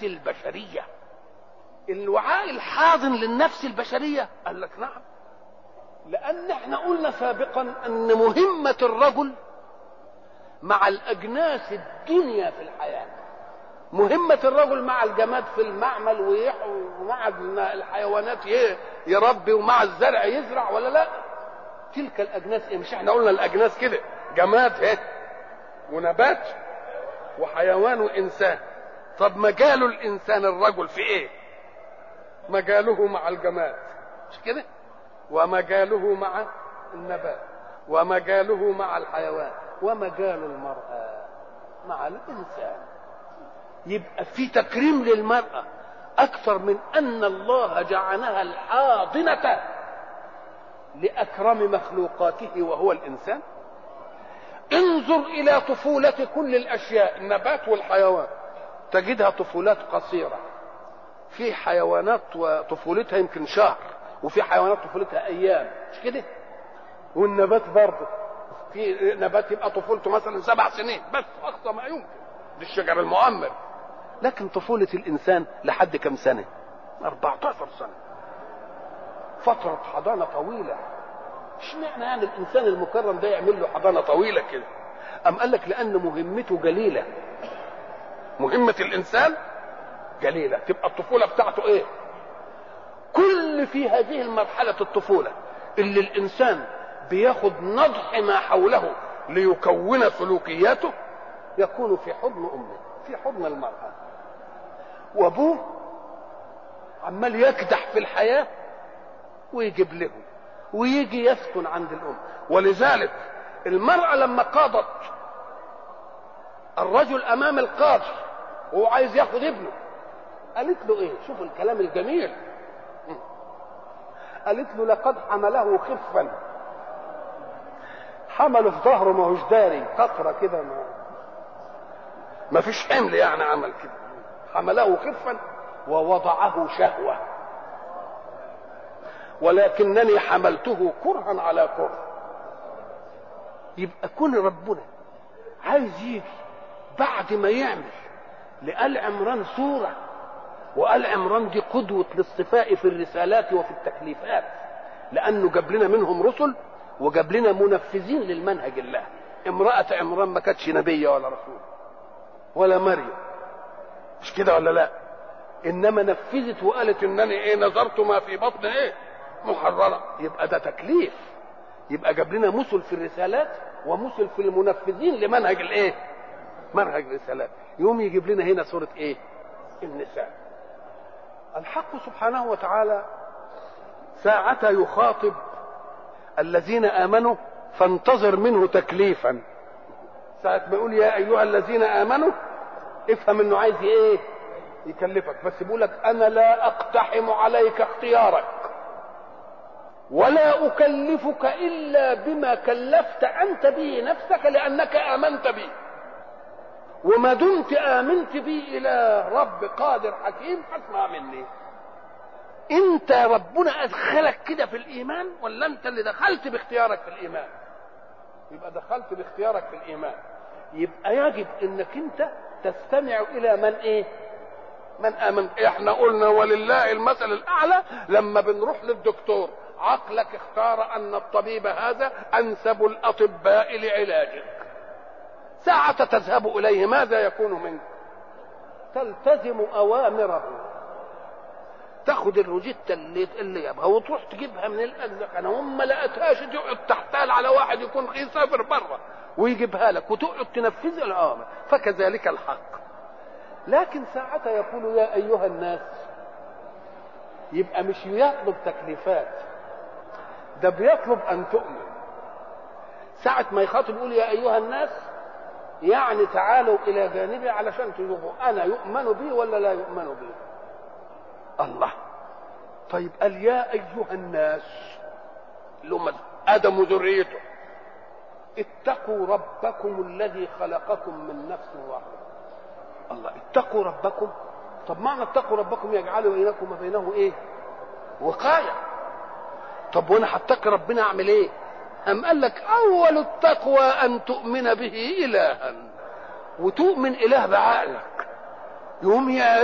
النفس البشرية الوعاء الحاضن للنفس البشرية قال لك نعم لأن احنا قلنا سابقا أن مهمة الرجل مع الأجناس الدنيا في الحياة مهمة الرجل مع الجماد في المعمل ومع الحيوانات يربي ومع الزرع يزرع ولا لا تلك الأجناس إيه مش احنا قلنا الأجناس كده جماد ايه ونبات وحيوان وإنسان طب مجال الإنسان الرجل في إيه مجاله مع الجماد مش كده ومجاله مع النبات ومجاله مع الحيوان ومجال المرأة مع الإنسان يبقى في تكريم للمرأة أكثر من أن الله جعلها الحاضنة لأكرم مخلوقاته وهو الإنسان انظر إلى طفولة كل الأشياء النبات والحيوان تجدها طفولات قصيرة في حيوانات وطفولتها يمكن شهر وفي حيوانات طفولتها أيام مش كده والنبات برضه في نبات يبقى طفولته مثلا سبع سنين بس أقصى ما يمكن دي الشجر المؤمر لكن طفولة الإنسان لحد كم سنة 14 سنة فترة حضانة طويلة اشمعنى يعني الإنسان المكرم ده يعمل له حضانة طويلة كده أم قال لك لأن مهمته جليلة مهمة الإنسان جليلة تبقى الطفولة بتاعته إيه كل في هذه المرحلة الطفولة اللي الإنسان بياخد نضح ما حوله ليكون سلوكياته يكون في حضن أمه في حضن المرأة وأبوه عمال يكدح في الحياة ويجيب له ويجي يسكن عند الأم ولذلك المرأة لما قاضت الرجل أمام القاضي وهو عايز ياخد ابنه قالت له ايه شوف الكلام الجميل قالت له لقد حمله خفا حمله في ظهره ما هوش داري قطره كده ما ما فيش حمل يعني عمل كده حمله خفا ووضعه شهوه ولكنني حملته كرها على كره يبقى كون ربنا عايز يجي بعد ما يعمل لآل عمران صورة وآل عمران دي قدوة للصفاء في الرسالات وفي التكليفات لأنه جاب لنا منهم رسل وجاب لنا منفذين للمنهج الله امرأة عمران ما كانتش نبية ولا رسول ولا مريم مش كده ولا لا انما نفذت وقالت انني ايه نظرت ما في بطن ايه محررة يبقى ده تكليف يبقى جاب لنا مثل في الرسالات ومثل في المنفذين لمنهج الايه منهج الرسالات يوم يجيب لنا هنا سورة ايه النساء الحق سبحانه وتعالى ساعة يخاطب الذين آمنوا فانتظر منه تكليفا ساعة ما يقول يا أيها الذين آمنوا افهم انه عايز ايه يكلفك بس بيقول لك انا لا اقتحم عليك اختيارك ولا اكلفك الا بما كلفت انت به نفسك لانك امنت بي وما دمت امنت بي الى رب قادر حكيم فاسمع مني انت ربنا ادخلك كده في الايمان ولا انت اللي دخلت باختيارك في الايمان يبقى دخلت باختيارك في الايمان يبقى يجب انك انت تستمع الى من ايه من امن احنا قلنا ولله المثل الاعلى لما بنروح للدكتور عقلك اختار ان الطبيب هذا انسب الاطباء لعلاجك ساعة تذهب اليه ماذا يكون منك تلتزم اوامره تاخد الروجيتا اللي اللي جابها وتروح تجيبها من الازقنه وما لقيتهاش تقعد تحتال على واحد يكون يسافر بره ويجيبها لك وتقعد تنفذ الامر فكذلك الحق لكن ساعتها يقول يا ايها الناس يبقى مش يطلب تكليفات ده بيطلب ان تؤمن ساعة ما يخاطب يقول يا ايها الناس يعني تعالوا الى جانبي علشان تشوفوا انا يؤمن بي ولا لا يؤمن بي الله طيب قال يا ايها الناس اللي هم ادم وذريته اتقوا ربكم الذي خلقكم من نفس واحده الله اتقوا ربكم طب معنى اتقوا ربكم يجعل بينكم وبينه ايه وقايه طب وانا هتقي ربنا اعمل ايه أم قال لك أول التقوى أن تؤمن به إلها وتؤمن إله بعقلك يوم يا